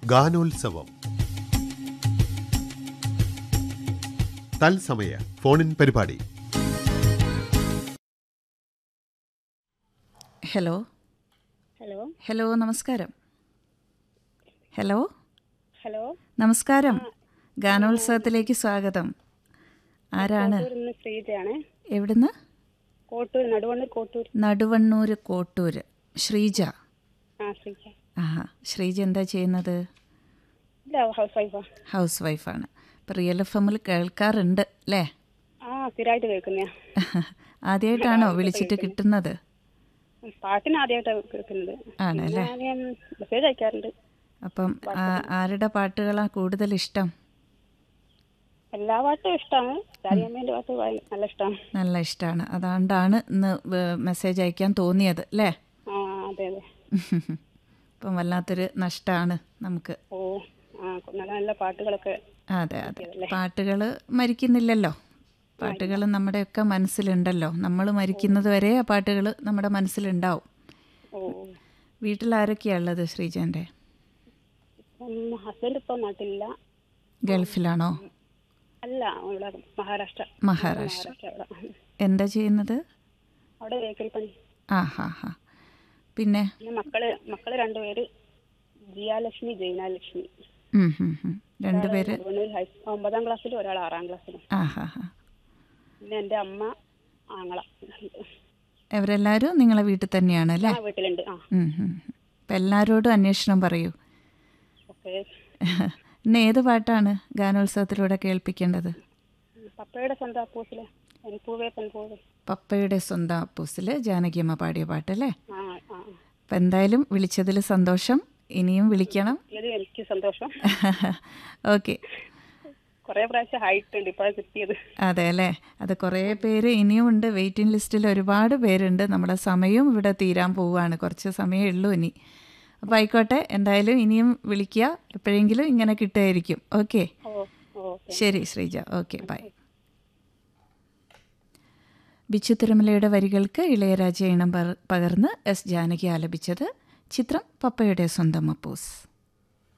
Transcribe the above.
ഗാനോത്സവം തത്സമയ ഫോണിൻ പരിപാടി ഹലോ ഹലോ ഹലോ നമസ്കാരം ഹലോ ഹലോ നമസ്കാരം ഗാനോത്സവത്തിലേക്ക് സ്വാഗതം ആരാണ് കോട്ടൂരിൽ നിന്ന് ശ്രീജയാണ് എവിടുന്ന് കോട്ടൂർ നടുവണ്ണൂർ കോട്ടൂർ നടുവണ്ണൂർ കോട്ടൂർ ശ്രീജ ആ ശ്രീജ ആഹാ ശ്രീജ എന്താ ചെയ്യുന്നത് ഇല്ല ഹൗസ് വൈഫാ ഹൗസ് വൈഫാണ് ഇപ്പം റിയൽ എഫ് എമ്മിൽ കേൾക്കാറുണ്ട് അല്ലേ ആ സ്ഥിരമായിട്ട് കേൾക്കുന്നയാ ആദ്യമായിട്ടാണോ വിളിച്ചിട്ട് കിട്ടുന്നത് പാട്ടിന് ആദ്യമായിട്ടാണ് കേൾക്കുന്നത് ആണല്ലേ പിന്നെ ഞാൻ മെസ്സേജ് അയക്കാറുണ്ട് അപ്പം ആ- ആരുടെ പാട്ടുകളാണ് കൂടുതൽ ഇഷ്ടം എല്ലാ പാട്ടും ഇഷ്ടമാണ് രാജമ്മേൻ്റെ പാട്ട് ഭയ- നല്ല ഇഷ്ടമാണ് നല്ല ഇഷ്ടമാണ് അതുകൊണ്ടാണ് ഇന്ന് മെസ്സേജ് അയക്കാൻ തോന്നിയത് അല്ലേ ആ അതെ അതെ ഇപ്പം വല്ലാത്തൊരു നഷ്ടമാണ് നമുക്ക് ഓ ആ നല്ല നല്ല പാട്ടുകളൊക്കെ അതെ അതെ പാട്ടുകൾ മരിക്കുന്നില്ലല്ലോ പാട്ടുകൾ നമ്മുടെയൊക്കെ മനസ്സിലുണ്ടല്ലോ നമ്മൾ മരിക്കുന്നത് വരെ ആ പാട്ടുകൾ നമ്മുടെ മനസ്സിലുണ്ടാവും ഓ വീട്ടിൽ ആരൊക്കെയാണ് ഉള്ളത് ശ്രീജൻ്റെ ഇപ്പം ഹസ്ബൻഡ് ഇപ്പം നാട്ടിലില്ല ഗൾഫിലാണോ അല്ല ഇവിടെ മഹാരാഷ്ട്ര മഹാരാഷ്ട്ര മഹാരാഷ്ട്ര അവിടെ എന്താ ചെയ്യുന്നത് അവിടെ ബേക്കറി പണി ആ ഹാ ഹാ പിന്നെ പിന്നെ മക്കള് മക്കള് രണ്ടുപേര് ജിയാലക്ഷ്മി ജൈനാലക്ഷ്മി ഉം, ഉം, ഉം. രണ്ടുപേര് നടുവണ്ണൂർ ഹൈ ഒമ്പതാം ക്ലാസ്സിലും ഒരാൾ ആറാം ക്ലാസ്സിലും ആ ഹാ ഹാ പിന്നെ എൻ്റെ അമ്മ ആങ്ങള അവരെല്ലാവരും നിങ്ങളെ വീട്ടിൽ തന്നെയാണ് അല്ലേ ആ വീട്ടിലുണ്ട് ആ ഉം, ഉം. അപ്പം എല്ലാവരോടും അന്വേഷണം പറയൂ ഓക്കെ ഇന്ന് ഏത് പാട്ടാണ് ഗാനോത്സവത്തിലൂടെ കേൾപ്പിക്കേണ്ടത് പപ്പയുടെ സ്വന്തം അപ്പൂസിലെ പെൺപൂവേ പെൺപൂവേ പപ്പയുടെ സ്വന്തം അപ്പൂസിൽ ജാനകിയമ്മ പാടിയ പാട്ടല്ലേ ആ ആ അപ്പം എന്തായാലും വിളിച്ചതിൽ സന്തോഷം ഇനിയും വിളിക്കണം ഇത് എനിക്ക് സന്തോഷം ഓക്കെ കുറേ പ്രാവശ്യം ആയിട്ടുണ്ട് ഇപ്പോഴാണ് കിട്ടിയത് അതെ അല്ലേ അത് കുറേ പേര് ഇനിയും ഉണ്ട് വെയിറ്റിംഗ് ലിസ്റ്റിൽ ഒരുപാട് പേരുണ്ട് നമ്മുടെ സമയവും ഇവിടെ തീരാൻ പോവുകയാണ് കുറച്ച് സമയമേ ഉള്ളൂ ഇനി അപ്പോൾ ആയിക്കോട്ടെ എന്തായാലും ഇനിയും വിളിക്കുക എപ്പോഴെങ്കിലും ഇങ്ങനെ കിട്ടുമായിരിക്കും ഓക്കെ ഓ ഓ ശരി ശ്രീജ ഓക്കെ ബൈ ബിച്ചു തിരുമലയുടെ വരികൾക്ക് ഇളയരാജ ഇണം പകർന്ന് എസ് ജാനകി ആലപിച്ചത് ചിത്രം പപ്പയുടെ സ്വന്തം അപ്പൂസ്